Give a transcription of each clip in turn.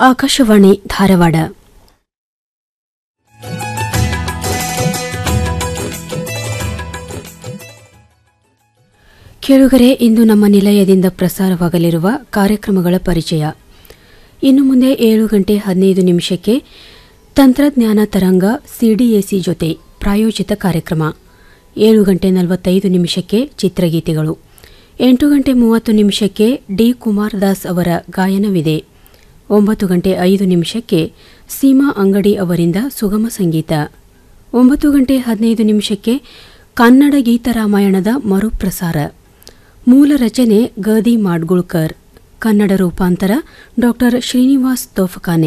ಆಕಾಶವಾಣಿ ಧಾರವಾಡ ಕೇಳುಗರೆ ಇಂದು ನಮ್ಮ ನಿಲಯದಿಂದ ಪ್ರಸಾರವಾಗಲಿರುವ ಕಾರ್ಯಕ್ರಮಗಳ ಪರಿಚಯ ಇನ್ನು ಮುಂದೆ ಏಳು ಗಂಟೆ ಹದಿನೈದು ನಿಮಿಷಕ್ಕೆ ತಂತ್ರಜ್ಞಾನ ತರಂಗ ಸಿಡಿಎಸಿ ಜೊತೆ ಪ್ರಾಯೋಜಿತ ಕಾರ್ಯಕ್ರಮ ಏಳು ಗಂಟೆ ನಲವತ್ತೈದು ನಿಮಿಷಕ್ಕೆ ಚಿತ್ರಗೀತೆಗಳು ಎಂಟು ಗಂಟೆ ಮೂವತ್ತು ನಿಮಿಷಕ್ಕೆ ಡಿ ಕುಮಾರ್ ದಾಸ್ ಅವರ ಗಾಯನವಿದೆ ಒಂಬತ್ತು ಗಂಟೆ ಐದು ನಿಮಿಷಕ್ಕೆ ಸೀಮಾ ಅಂಗಡಿ ಅವರಿಂದ ಸುಗಮ ಸಂಗೀತ ಒಂಬತ್ತು ಗಂಟೆ ಹದಿನೈದು ನಿಮಿಷಕ್ಕೆ ಕನ್ನಡ ಗೀತರಾಮಾಯಣದ ಮರುಪ್ರಸಾರ ಮೂಲ ರಚನೆ ಗದಿ ಮಾಡ್ಗುಳ್ಕರ್ ಕನ್ನಡ ರೂಪಾಂತರ ಡಾಕ್ಟರ್ ಶ್ರೀನಿವಾಸ್ ತೋಫಖಾನೆ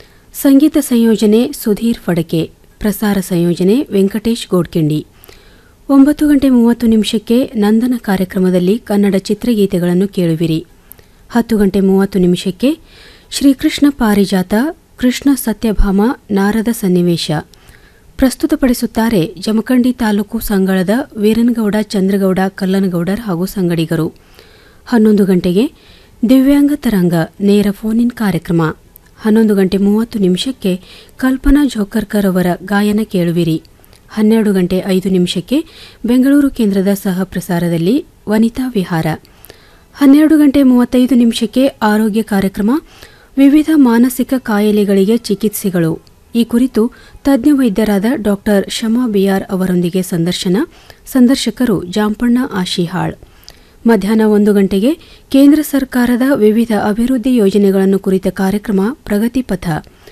ಸಂಗೀತ ಸಂಯೋಜನೆ ಸುಧೀರ್ ಫಡಕೆ ಪ್ರಸಾರ ಸಂಯೋಜನೆ ವೆಂಕಟೇಶ್ ಗೋಡ್ಕಿಂಡಿ ಒಂಬತ್ತು ಗಂಟೆ ಮೂವತ್ತು ನಿಮಿಷಕ್ಕೆ ನಂದನ ಕಾರ್ಯಕ್ರಮದಲ್ಲಿ ಕನ್ನಡ ಚಿತ್ರಗೀತೆಗಳನ್ನು ಕೇಳುವಿರಿ ಹತ್ತು ಗಂಟೆ ಮೂವತ್ತು ನಿಮಿಷಕ್ಕೆ ಶ್ರೀಕೃಷ್ಣ ಪಾರಿಜಾತ ಕೃಷ್ಣ ಸತ್ಯಭಾಮ ನಾರದ ಸನ್ನಿವೇಶ ಪ್ರಸ್ತುತಪಡಿಸುತ್ತಾರೆ ಜಮಖಂಡಿ ತಾಲೂಕು ಸಂಗಳದ ವೀರನಗೌಡ ಚಂದ್ರಗೌಡ ಕಲ್ಲನಗೌಡರ್ ಹಾಗೂ ಸಂಗಡಿಗರು ಹನ್ನೊಂದು ಗಂಟೆಗೆ ದಿವ್ಯಾಂಗ ತರಂಗ ನೇರ ಫೋನ್ ಇನ್ ಕಾರ್ಯಕ್ರಮ ಹನ್ನೊಂದು ಗಂಟೆ ಮೂವತ್ತು ನಿಮಿಷಕ್ಕೆ ಕಲ್ಪನಾ ಜೋಕರ್ಕರ್ ಅವರ ಗಾಯನ ಕೇಳುವಿರಿ ಹನ್ನೆರಡು ಗಂಟೆ ಐದು ನಿಮಿಷಕ್ಕೆ ಬೆಂಗಳೂರು ಕೇಂದ್ರದ ಸಹ ಪ್ರಸಾರದಲ್ಲಿ ವನಿತಾ ವಿಹಾರ ಹನ್ನೆರಡು ಗಂಟೆ ಮೂವತ್ತೈದು ನಿಮಿಷಕ್ಕೆ ಆರೋಗ್ಯ ಕಾರ್ಯಕ್ರಮ ವಿವಿಧ ಮಾನಸಿಕ ಕಾಯಿಲೆಗಳಿಗೆ ಚಿಕಿತ್ಸೆಗಳು ಈ ಕುರಿತು ತಜ್ಞ ವೈದ್ಯರಾದ ಡಾಕ್ಟರ್ ಶಮಾ ಬಿಯಾರ್ ಅವರೊಂದಿಗೆ ಸಂದರ್ಶನ ಸಂದರ್ಶಕರು ಜಾಂಪಣ್ಣ ಆಶಿಹಾಳ್ ಮಧ್ಯಾಹ್ನ ಒಂದು ಗಂಟೆಗೆ ಕೇಂದ್ರ ಸರ್ಕಾರದ ವಿವಿಧ ಅಭಿವೃದ್ಧಿ ಯೋಜನೆಗಳನ್ನು ಕುರಿತ ಕಾರ್ಯಕ್ರಮ ಪ್ರಗತಿ ಪಥ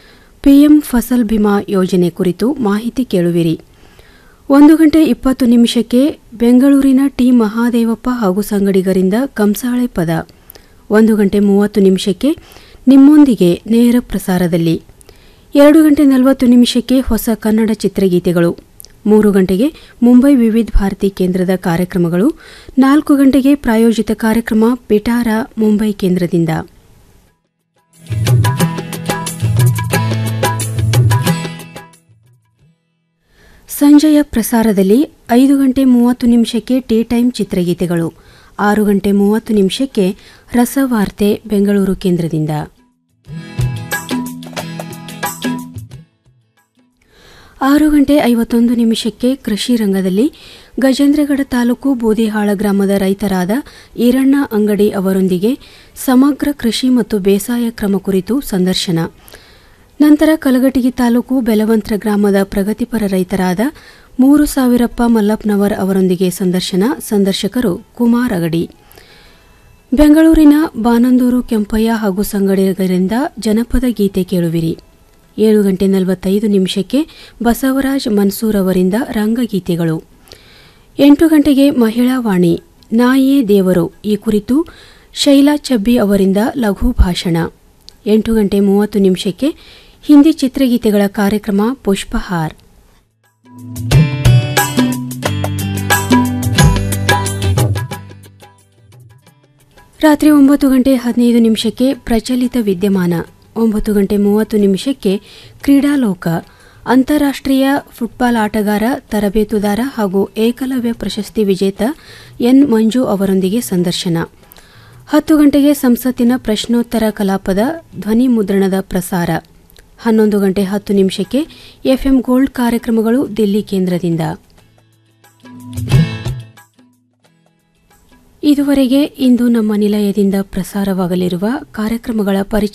ಪಿಎಂ ಫಸಲ್ ಬಿಮಾ ಯೋಜನೆ ಕುರಿತು ಮಾಹಿತಿ ಕೇಳುವಿರಿ ಒಂದು ಗಂಟೆ ಇಪ್ಪತ್ತು ನಿಮಿಷಕ್ಕೆ ಬೆಂಗಳೂರಿನ ಟಿ ಮಹಾದೇವಪ್ಪ ಹಾಗೂ ಸಂಗಡಿಗರಿಂದ ಕಂಸಾಳೆ ಪದ ಒಂದು ಗಂಟೆ ಮೂವತ್ತು ನಿಮಿಷಕ್ಕೆ ನಿಮ್ಮೊಂದಿಗೆ ನೇರ ಪ್ರಸಾರದಲ್ಲಿ ಎರಡು ಗಂಟೆ ನಲವತ್ತು ನಿಮಿಷಕ್ಕೆ ಹೊಸ ಕನ್ನಡ ಚಿತ್ರಗೀತೆಗಳು ಮೂರು ಗಂಟೆಗೆ ಮುಂಬೈ ವಿವಿಧ ಭಾರತಿ ಕೇಂದ್ರದ ಕಾರ್ಯಕ್ರಮಗಳು ನಾಲ್ಕು ಗಂಟೆಗೆ ಪ್ರಾಯೋಜಿತ ಕಾರ್ಯಕ್ರಮ ಪಿಟಾರ ಮುಂಬೈ ಕೇಂದ್ರದಿಂದ ಸಂಜೆಯ ಪ್ರಸಾರದಲ್ಲಿ ಐದು ಗಂಟೆ ಮೂವತ್ತು ನಿಮಿಷಕ್ಕೆ ಟೀ ಟೈಮ್ ಚಿತ್ರಗೀತೆಗಳು ಆರು ಗಂಟೆ ಮೂವತ್ತು ನಿಮಿಷಕ್ಕೆ ರಸವಾರ್ತೆ ಬೆಂಗಳೂರು ಕೇಂದ್ರದಿಂದ ಆರು ಗಂಟೆ ಐವತ್ತೊಂದು ನಿಮಿಷಕ್ಕೆ ಕೃಷಿ ರಂಗದಲ್ಲಿ ಗಜೇಂದ್ರಗಡ ತಾಲೂಕು ಬೂದಿಹಾಳ ಗ್ರಾಮದ ರೈತರಾದ ಈರಣ್ಣ ಅಂಗಡಿ ಅವರೊಂದಿಗೆ ಸಮಗ್ರ ಕೃಷಿ ಮತ್ತು ಬೇಸಾಯ ಕ್ರಮ ಕುರಿತು ಸಂದರ್ಶನ ನಂತರ ಕಲಗಟಗಿ ತಾಲೂಕು ಬೆಲವಂತ್ರ ಗ್ರಾಮದ ಪ್ರಗತಿಪರ ರೈತರಾದ ಮೂರು ಸಾವಿರಪ್ಪ ಮಲ್ಲಪ್ಪನವರ್ ಅವರೊಂದಿಗೆ ಸಂದರ್ಶನ ಸಂದರ್ಶಕರು ಕುಮಾರ್ ಅಗಡಿ ಬೆಂಗಳೂರಿನ ಬಾನಂದೂರು ಕೆಂಪಯ್ಯ ಹಾಗೂ ಸಂಗಡಿಗರಿಂದ ಜನಪದ ಗೀತೆ ಕೇಳುವಿರಿ ಏಳು ಗಂಟೆ ನಲವತ್ತೈದು ನಿಮಿಷಕ್ಕೆ ಬಸವರಾಜ್ ಮನ್ಸೂರ್ ಅವರಿಂದ ರಂಗಗೀತೆಗಳು ಎಂಟು ಗಂಟೆಗೆ ಮಹಿಳಾ ವಾಣಿ ನಾಯೇ ದೇವರು ಈ ಕುರಿತು ಶೈಲಾ ಚಬ್ಬಿ ಅವರಿಂದ ಲಘು ಭಾಷಣ ಎಂಟು ಗಂಟೆ ಮೂವತ್ತು ನಿಮಿಷಕ್ಕೆ ಹಿಂದಿ ಚಿತ್ರಗೀತೆಗಳ ಕಾರ್ಯಕ್ರಮ ಪುಷ್ಪಹಾರ್ ರಾತ್ರಿ ಒಂಬತ್ತು ಗಂಟೆ ಹದಿನೈದು ನಿಮಿಷಕ್ಕೆ ಪ್ರಚಲಿತ ವಿದ್ಯಮಾನ ಒಂಬತ್ತು ಗಂಟೆ ಮೂವತ್ತು ನಿಮಿಷಕ್ಕೆ ಕ್ರೀಡಾಲೋಕ ಅಂತಾರಾಷ್ಟ್ರೀಯ ಫುಟ್ಬಾಲ್ ಆಟಗಾರ ತರಬೇತುದಾರ ಹಾಗೂ ಏಕಲವ್ಯ ಪ್ರಶಸ್ತಿ ವಿಜೇತ ಎನ್ ಮಂಜು ಅವರೊಂದಿಗೆ ಸಂದರ್ಶನ ಹತ್ತು ಗಂಟೆಗೆ ಸಂಸತ್ತಿನ ಪ್ರಶ್ನೋತ್ತರ ಕಲಾಪದ ಧ್ವನಿ ಮುದ್ರಣದ ಪ್ರಸಾರ ಹನ್ನೊಂದು ಗಂಟೆ ಹತ್ತು ನಿಮಿಷಕ್ಕೆ ಎಫ್ಎಂ ಗೋಲ್ಡ್ ಕಾರ್ಯಕ್ರಮಗಳು ದಿಲ್ಲಿ ಕೇಂದ್ರದಿಂದ ಇದುವರೆಗೆ ಇಂದು ನಮ್ಮ ನಿಲಯದಿಂದ ಪ್ರಸಾರವಾಗಲಿರುವ ಕಾರ್ಯಕ್ರಮಗಳ ಪರಿಚಯ